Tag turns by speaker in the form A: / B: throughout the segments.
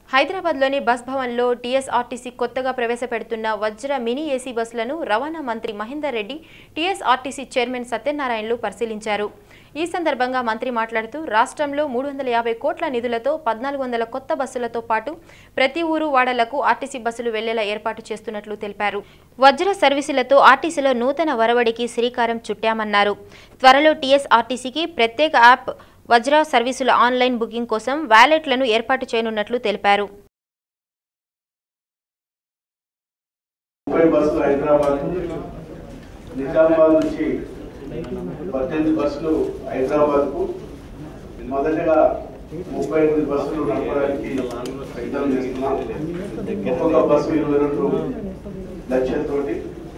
A: హైదరాబాద్లోని బస్ భవన్లో టీఎస్ఆర్టీసీ కొత్తగా ప్రవేశపెడుతున్న వజ్ర మినీ ఏసీ బస్సులను రవాణా మంత్రి మహేందర్ రెడ్డి టీఎస్ఆర్టీసీ చైర్మన్ సత్యనారాయణలు పరిశీలించారు ఈ సందర్భంగా మంత్రి మాట్లాడుతూ రాష్ట్రంలో మూడు వందల యాభై కోట్ల నిధులతో పద్నాలుగు వందల కొత్త బస్సులతో పాటు ప్రతి ఊరు వాడలకు ఆర్టీసీ బస్సులు వెళ్లేలా ఏర్పాటు చేస్తున్నట్లు తెలిపారు వజ్ర సర్వీసులతో ఆర్టీసీలో నూతన వరవడికి శ్రీకారం చుట్టామన్నారు త్వరలో టీఎస్ఆర్టీసీకి ప్రత్యేక యాప్ వజ్ర సర్వీసుల ఆన్లైన్ బుకింగ్ కోసం వ్యాలెట్లను ఏర్పాటు చేయనున్నట్లు తెలిపారు
B: ముప్పై బస్సులు హైదరాబాద్ నిజామాబాద్ నుంచి పద్దెనిమిది బస్సులు హైదరాబాద్ కు మొదటగా ముప్పై ఎనిమిది బస్సులు నడపడానికి సిద్ధం చేస్తున్నాం ఒక్కొక్క బస్సు ఇరవై రెండు లక్షలతోటి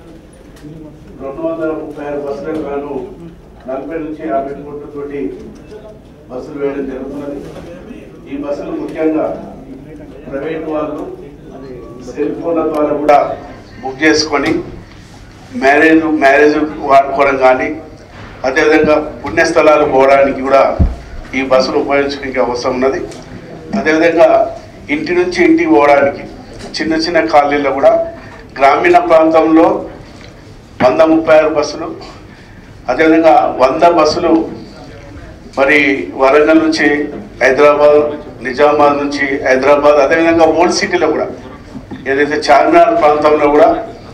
B: రెండు వందల ముప్పై ఆరు బస్సులకు గాను నలభై నుంచి యాభై కోట్లతోటి బస్సులు వేయడం జరుగుతున్నది ఈ బస్సులు ముఖ్యంగా ప్రైవేట్ వాళ్ళు సెల్ ఫోన్ల ద్వారా కూడా బుక్ చేసుకొని మ్యారేజ్ మ్యారేజ్ వాడుకోవడం కానీ అదేవిధంగా పుణ్యస్థలాలు పోవడానికి కూడా ఈ బస్సులు ఉపయోగించడానికి అవసరం ఉన్నది అదేవిధంగా ఇంటి నుంచి ఇంటికి పోవడానికి చిన్న చిన్న కాలనీలో కూడా గ్రామీణ ప్రాంతంలో వంద ముప్పై ఆరు బస్సులు అదేవిధంగా వంద బస్సులు మరి వరంగల్ నుంచి హైదరాబాద్ నిజామాబాద్ నుంచి హైదరాబాద్ అదేవిధంగా ఓల్డ్ సిటీలో కూడా ఏదైతే చార్మినార్ ప్రాంతంలో కూడా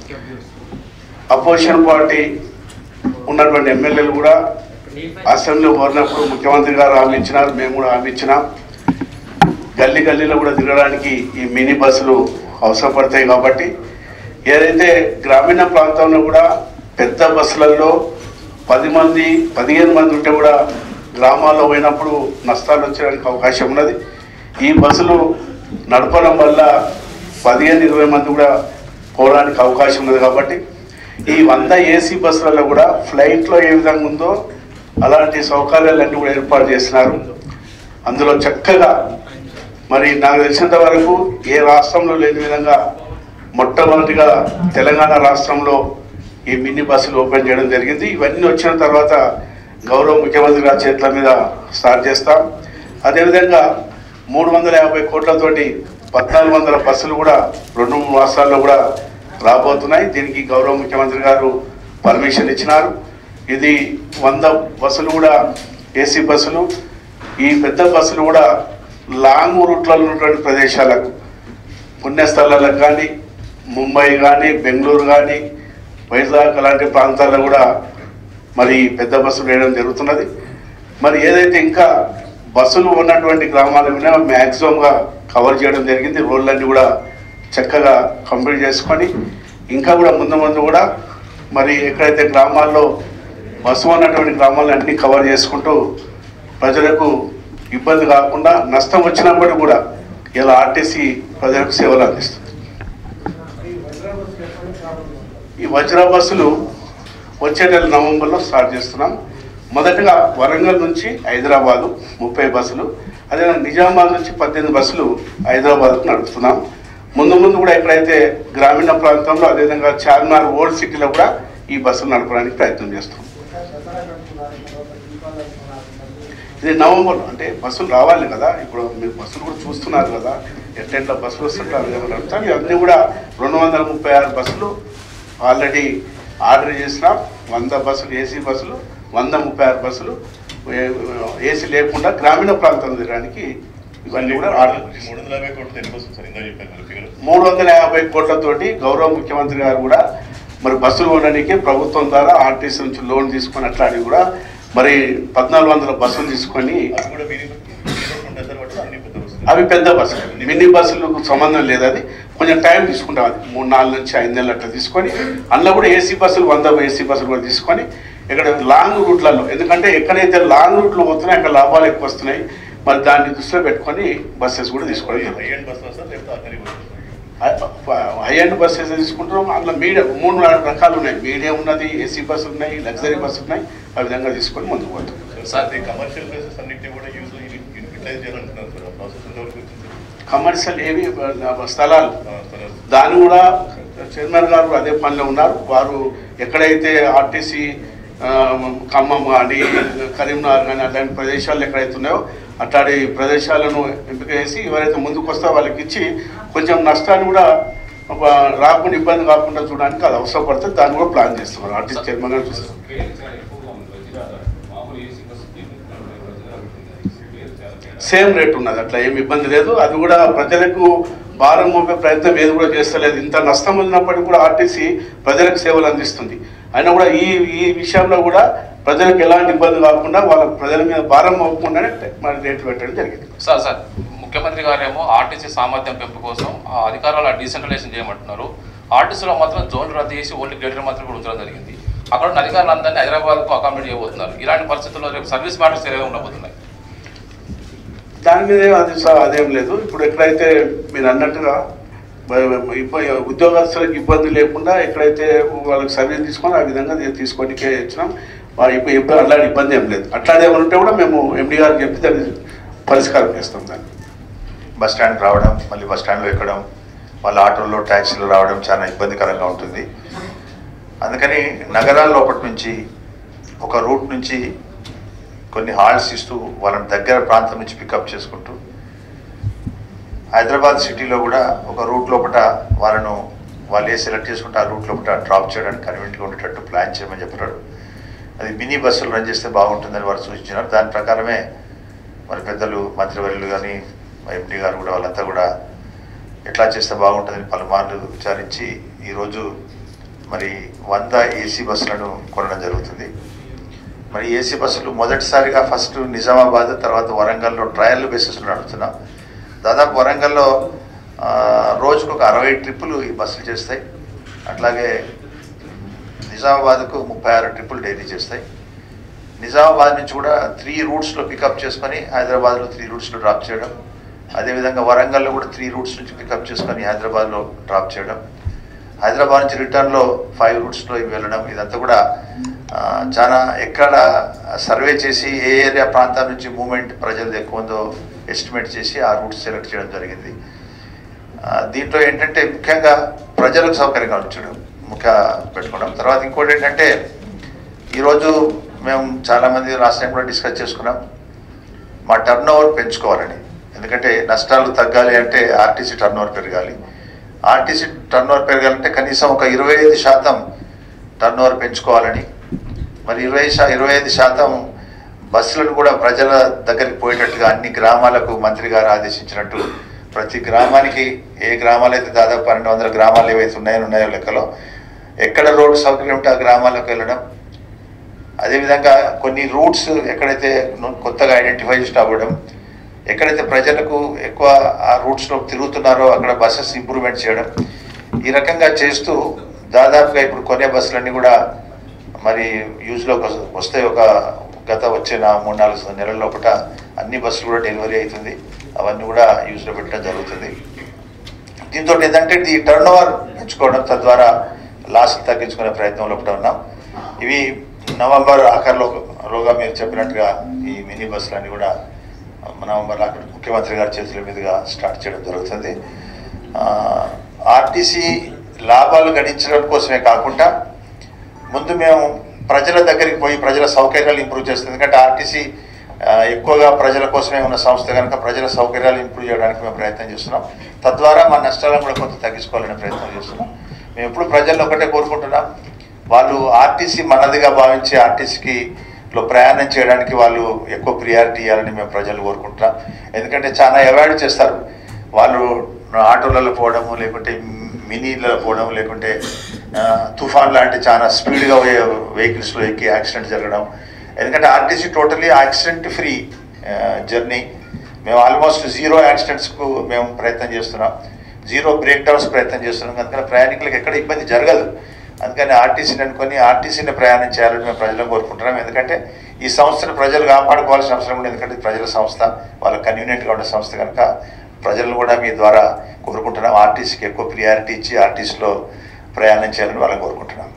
B: అపోజిషన్ పార్టీ ఉన్నటువంటి ఎమ్మెల్యేలు కూడా అసెంబ్లీ కోరినప్పుడు ముఖ్యమంత్రి గారు హామీ ఇచ్చినారు మేము కూడా హామీ ఇచ్చినాం గల్లీ గల్లీలో కూడా తిరగడానికి ఈ మినీ బస్సులు అవసరపడతాయి కాబట్టి ఏదైతే గ్రామీణ ప్రాంతంలో కూడా పెద్ద బస్సులలో పది మంది పదిహేను మంది ఉంటే కూడా గ్రామాల్లో పోయినప్పుడు నష్టాలు వచ్చడానికి అవకాశం ఉన్నది ఈ బస్సులు నడపడం వల్ల పదిహేను ఇరవై మంది కూడా పోవడానికి అవకాశం ఉన్నది కాబట్టి ఈ వంద ఏసీ బస్సులలో కూడా ఫ్లైట్లో ఏ విధంగా ఉందో అలాంటి సౌకర్యాలన్నీ కూడా ఏర్పాటు చేసినారు అందులో చక్కగా మరి నాకు తెలిసినంత వరకు ఏ రాష్ట్రంలో లేని విధంగా మొట్టమొదటిగా తెలంగాణ రాష్ట్రంలో ఈ మినీ బస్సులు ఓపెన్ చేయడం జరిగింది ఇవన్నీ వచ్చిన తర్వాత గౌరవ ముఖ్యమంత్రి గారి చేతుల మీద స్టార్ట్ చేస్తాం అదేవిధంగా మూడు వందల యాభై కోట్లతోటి పద్నాలుగు వందల బస్సులు కూడా రెండు మూడు మాసాల్లో కూడా రాబోతున్నాయి దీనికి గౌరవ ముఖ్యమంత్రి గారు పర్మిషన్ ఇచ్చినారు ఇది వంద బస్సులు కూడా ఏసీ బస్సులు ఈ పెద్ద బస్సులు కూడా లాంగ్ రూట్లలో ఉన్నటువంటి ప్రదేశాలకు పుణ్యస్థలాలకు కానీ ముంబై కానీ బెంగళూరు కానీ వైజాగ్ అలాంటి ప్రాంతాల్లో కూడా మరి పెద్ద బస్సులు వేయడం జరుగుతున్నది మరి ఏదైతే ఇంకా బస్సులు ఉన్నటువంటి గ్రామాలు కూడా మ్యాక్సిమంగా కవర్ చేయడం జరిగింది రోడ్లన్నీ కూడా చక్కగా కంప్లీట్ చేసుకొని ఇంకా కూడా ముందు ముందు కూడా మరి ఎక్కడైతే గ్రామాల్లో బస్సు ఉన్నటువంటి గ్రామాలను అన్ని కవర్ చేసుకుంటూ ప్రజలకు ఇబ్బంది కాకుండా నష్టం వచ్చినప్పటికీ కూడా ఇలా ఆర్టీసీ ప్రజలకు సేవలు అందిస్తుంది ఈ వజ్ర బస్సులు వచ్చే నెల నవంబర్లో స్టార్ట్ చేస్తున్నాం మొదటగా వరంగల్ నుంచి హైదరాబాదు ముప్పై బస్సులు అదే నిజామాబాద్ నుంచి పద్దెనిమిది బస్సులు హైదరాబాద్కు నడుపుతున్నాం ముందు ముందు కూడా ఎక్కడైతే గ్రామీణ ప్రాంతంలో అదేవిధంగా చార్మినార్ ఓల్డ్ సిటీలో కూడా ఈ బస్సులు నడపడానికి ప్రయత్నం చేస్తాం ఇది నవంబర్ అంటే బస్సులు రావాలి కదా ఇప్పుడు మీరు బస్సులు కూడా చూస్తున్నారు కదా ఎట్లా బస్సులు వస్తుంటారు నడుపుతాం ఇవన్నీ కూడా రెండు వందల ముప్పై ఆరు బస్సులు ఆల్రెడీ ఆర్డర్ చేసినాం వంద బస్సులు ఏసీ బస్సులు వంద ముప్పై ఆరు బస్సులు ఏ- ఏసీ లేకుండా గ్రామీణ ప్రాంతం తిరగడానికి ఇవన్నీ కూడా ఆర్డర్ చేసినాం.
C: మూడు వందల యాభై కోట్లు ఎన్ని వస్తుంది సార్ ఇందా చెప్పాను కదా ఫిగర్
B: మూడు వందల యాభై కోట్లతోటి గౌరవ ముఖ్యమంత్రి గారు కూడా మరి బస్సులు కొనడానికి ప్రభుత్వం ద్వారా ఆర్టీసీ నుంచి లోన్ తీసుకొని అట్లాంటివి కూడా మరి పద్నాలుగు వందల బస్సులు తీసుకొని
C: అది కూడా మీరు ఉంటుంది సార్ వాటి అన్ని పెద్ద వస్తుంది
B: అవి పెద్ద బస్సులు మినీ బస్సులకు సంబంధం లేదు అది కొంచెం టైం తీసుకుంటాం అది మూడు నాలుగు నుంచి ఐదు నెలలు అట్లా తీసుకొని అందులో కూడా ఏసీ బస్సులు వంద ఏసీ బస్సులు కూడా తీసుకొని ఇక్కడ లాంగ్ రూట్లలో ఎందుకంటే ఎక్కడైతే లాంగ్ రూట్లో పోతున్నాయి అక్కడ లాభాలు ఎక్కువ వస్తున్నాయి మరి దాన్ని దృష్టిలో పెట్టుకొని బస్సెస్ కూడా తీసుకోవడం జరుగుతుంది.
C: హై ఎండ్ బస్ సార్ లేకపోతే ordinary bus
B: high end buses తీసుకుంటాం అందులో మీడియం మూడు నాలుగు రకాలు ఉన్నాయి మీడియం ఉన్నది ఏసీ బస్సులు ఉన్నాయి లగ్జరీ బస్సులు ఉన్నాయి ఆ విధంగా తీసుకొని ముందుకు పోతాం
C: సార్ ఈ కమర్షియల్ ప్లేసెస్ అన్నింటినీ కూడా యూజ్ యూటిలైజ్ చేయాలంటున్నారు సార్ ఆ ప్రాసెస్ ఎంతవరకు వచ్చింది
B: కమర్షియల్ ఏవి ఆ, స్థలాలు
C: ఆ, సార్
B: దాన్ని కూడా చైర్మన్ గారు అదే పనిలో ఉన్నారు వారు ఎక్కడైతే ఆర్టీసీ ఖమ్మం కానీ కరీంనగర్ కానీ అట్లాంటి ప్రదేశాలు ఎక్కడైతే ఉన్నాయో అట్లాంటి ప్రదేశాలను ఎంపిక చేసి ఎవరైతే ముందుకు వస్తారో వాళ్ళకి ఇచ్చి కొంచెం నష్టాన్ని కూడా ఒక రాకుండా ఇబ్బంది కాకుండా చూడడానికి అది అవసరం పడుతుంది దాన్ని కూడా ప్లాన్ చేస్తున్నారు ఆర్టిస్ట్ చైర్మన్ గారు చూస్తారు సేమ్ రేట్ ఉన్నది అట్లా ఏమి ఇబ్బంది లేదు అది కూడా ప్రజలకు భారం మోపే ప్రయత్నం ఏది కూడా చేస్తలేదు ఇంత నష్టం ఉన్నప్పటికీ కూడా ఆర్టీసీ ప్రజలకు సేవలు అందిస్తుంది అయినా కూడా ఈ ఈ విషయంలో కూడా ప్రజలకు ఎలాంటి ఇబ్బంది కాకుండా వాళ్ళ ప్రజల మీద భారం మోపకుండానే మరి రేట్లు పెట్టడం జరిగింది
D: సార్ సార్ ముఖ్యమంత్రి గారేమో ఆర్టీసీ సామర్థ్యం పెంపు కోసం ఆ అధికారాల డీసెంట్రలైజేషన్ చేయమంటున్నారు ఆర్టీసీలో మాత్రం జోన్లు రద్దు చేసి ఓన్లీ గేట్లు మాత్రం కూడా ఉంచడం జరిగింది అక్కడ ఉన్న అధికారులందరినీ హైదరాబాద్కు అకామిడేట్ చేయబోతున్నారు ఇలాంటి పరిస్థితుల్లో రేపు సర్వీస్ మ్యాటర్స్ ఏవే ఉండబోతున్నాయి
B: దాని మీద ఏం అది స- అదేం లేదు ఇప్పుడు ఎక్కడైతే మీరు అన్నట్టుగా మ- ఇబ్బ- ఉద్యోగస్తులకు ఇబ్బంది లేకుండా ఎక్కడైతే వాళ్ళకి సర్వీస్ తీసుకొని ఆ విధంగా నేను తీసుకోనికే ఇచ్చినాం వా- ఇప్పుడు ఇబ్బంది అలాంటి ఇబ్బంది ఏం లేదు అట్లాంటి ఏమైనా ఉంటే కూడా మేము ఎండి గారికి చెప్పి దాన్ని పరిష్కారం చేస్తాం దాన్ని
E: బస్ స్టాండ్ రావడం మళ్ళీ బస్ స్టాండ్లో ఎక్కడం వాళ్ళ ఆటోల్లో ట్యాక్సీలు రావడం చాలా ఇబ్బందికరంగా ఉంటుంది అందుకని నగరాల లోపటి నుంచి ఒక రూట్ నుంచి కొన్ని హాల్స్ ఇస్తూ వాళ్ళని దగ్గర ప్రాంతం నుంచి పికప్ చేసుకుంటూ హైదరాబాద్ సిటీలో కూడా ఒక రూట్ లోపల వాళ్ళను వాళ్ళు ఏ సెలెక్ట్ చేసుకుంటే ఆ రూట్ లోపల డ్రాప్ చేయడానికి కన్వీనియంట్గా ఉండేటట్టు ప్లాన్ చేయమని చెప్పారు అది మినీ బస్సులు రన్ చేస్తే బాగుంటుందని వారు సూచించినారు దాని ప్రకారమే మరి పెద్దలు మంత్రివర్యులు కానీ ఎండి గారు కూడా వాళ్ళంతా కూడా ఎట్లా చేస్తే బాగుంటుందని పలుమార్లు విచారించి ఈరోజు మరి వంద ఏసీ బస్సులను కొనడం జరుగుతుంది మరి ఏసీ బస్సులు మొదటిసారిగా ఫస్ట్ నిజామాబాద్ తర్వాత వరంగల్లో ట్రయల్ బేసిస్లో నడుపుతున్నాం దాదాపు వరంగల్లో ఆ, రోజుకు ఒక అరవై ట్రిప్పులు ఈ బస్సులు చేస్తాయి అట్లాగే నిజామాబాద్కు ముప్పై ఆరు ట్రిప్పులు డైలీ చేస్తాయి నిజామాబాద్ నుంచి కూడా త్రీ రూట్స్లో పికప్ చేసుకొని హైదరాబాద్లో త్రీ రూట్స్లో డ్రాప్ చేయడం అదేవిధంగా వరంగల్లో కూడా త్రీ రూట్స్ నుంచి పికప్ చేసుకొని హైదరాబాద్లో డ్రాప్ చేయడం హైదరాబాద్ నుంచి రిటర్న్లో ఫైవ్ రూట్స్లో ఇవి వెళ్ళడం ఇదంతా కూడా ఆ, చాలా ఎక్కడ సర్వే చేసి ఏ ఏరియా ప్రాంతాల నుంచి మూమెంట్ ప్రజలు ఎక్కువ ఉందో ఎస్టిమేట్ చేసి ఆ రూట్స్ సెలెక్ట్ చేయడం జరిగింది ఆ, దీంట్లో ఏంటంటే ముఖ్యంగా ప్రజలకు సౌకర్యంగా ఉంచడం ముఖ్య పెట్టుకున్నాం తర్వాత ఇంకోటి ఏంటంటే ఈరోజు మేము చాలామంది లాస్ట్ టైం కూడా డిస్కస్ చేసుకున్నాం మా టర్న్ ఓవర్ పెంచుకోవాలని ఎందుకంటే నష్టాలు తగ్గాలి అంటే ఆర్టీసీ టర్న్ ఓవర్ పెరగాలి ఆర్టీసీ టర్న్ ఓవర్ పెరగాలంటే కనీసం ఒక ఇరవై ఐదు శాతం టర్న్ ఓవర్ పెంచుకోవాలని మరి ఇరవై శా ఇరవై ఐదు శాతం బస్సులను కూడా ప్రజల దగ్గరికి పోయేటట్టుగా అన్ని గ్రామాలకు మంత్రి గారు ఆదేశించినట్టు ప్రతి గ్రామానికి ఏ గ్రామాలు అయితే దాదాపు పన్నెండు వందల గ్రామాలు ఏవైతే ఉన్నాయో ఉన్నాయో లెక్కలో ఎక్కడ రోడ్డు సౌకర్యం ఉంటే ఆ గ్రామాలకు వెళ్ళడం అదేవిధంగా కొన్ని రూట్స్ ఎక్కడైతే ను- కొత్తగా ఐడెంటిఫై చేసి అవ్వడం ఎక్కడైతే ప్రజలకు ఎక్కువ ఆ రూట్స్లో తిరుగుతున్నారో అక్కడ బస్సెస్ ఇంప్రూవ్మెంట్ చేయడం ఈ రకంగా చేస్తూ దాదాపుగా ఇప్పుడు కొనే బస్సులన్నీ కూడా మరి యూజ్లోకి వస్- వస్తే ఒక గత వచ్చిన మూడు నాలుగు నెలల లోపల అన్ని బస్సులు కూడా డెలివరీ అవుతుంది అవన్నీ కూడా యూజ్లో పెట్టడం జరుగుతుంది దీంతో ఏంటంటే ఈ టర్న్ ఓవర్ పెంచుకోవడం తద్వారా లాస్ తగ్గించుకునే ప్రయత్నంలో కూడా ఉన్నాం ఇవి నవంబర్ ఆఖరిలో లోగా మీరు చెప్పినట్టుగా ఈ మినీ బస్సులన్నీ కూడా నవంబర్ ఆఖరి ముఖ్యమంత్రి గారి చేతుల మీదుగా స్టార్ట్ చేయడం జరుగుతుంది ఆర్టీసీ లాభాలు గడించడం కోసమే కాకుండా ముందు మేము ప్రజల దగ్గరికి పోయి ప్రజల సౌకర్యాలు ఇంప్రూవ్ చేస్తుంది ఎందుకంటే ఆర్టీసీ ఆ, ఎక్కువగా ప్రజల కోసమే ఉన్న సంస్థ కనుక ప్రజల సౌకర్యాలు ఇంప్రూవ్ చేయడానికి మేము ప్రయత్నం చేస్తున్నాం తద్వారా మా నష్టాలను కూడా కొంత తగ్గించుకోవాలనే ప్రయత్నం చేస్తున్నాం మేము ఎప్పుడు ప్రజల్లో ఒకటే కోరుకుంటున్నాం వాళ్ళు ఆర్టీసీ మనదిగా భావించి ఆర్టీసీకి లో ప్రయాణం చేయడానికి వాళ్ళు ఎక్కువ ప్రియారిటీ ఇవ్వాలని మేము ప్రజలు కోరుకుంటున్నాం ఎందుకంటే చాలా అవాయిడ్ చేస్తారు వాళ్ళు ఆటోలలో పోవడము లేకుంటే మినీలలో పోవడం లేకుంటే ఆ, తుఫాన్ లాంటి చాలా స్పీడ్గా పోయే వెహికల్స్లో ఎక్కి యాక్సిడెంట్ జరగడం ఎందుకంటే RTC totally accident free journey మేము ఆల్మోస్ట్ జీరో యాక్సిడెంట్స్కు మేము ప్రయత్నం చేస్తున్నాం జీరో బ్రేక్ డౌన్స్ ప్రయత్నం చేస్తున్నాం అందుకని ప్రయాణికులకు ఎక్కడ ఇబ్బంది జరగదు అందుకని ఆర్టీసీని అనుకొని ఆర్టీసీని ప్రయాణం చేయాలని మేము ప్రజలను కోరుకుంటున్నాం ఎందుకంటే ఈ సంస్థను ప్రజలు కాపాడుకోవాల్సిన అవసరం ఉంది ఎందుకంటే ఇది ప్రజల సంస్థ వాళ్ళకి కన్వీనియంట్గా ఉండే సంస్థ కనుక ప్రజలను కూడా మీ ద్వారా కోరుకుంటున్నాం ఆర్టీసీకి ఎక్కువ ప్రియారిటీ ఇచ్చి ఆర్టీసీలో ప్రయాణం చేయాలని వాళ్ళని కోరుకుంటున్నాం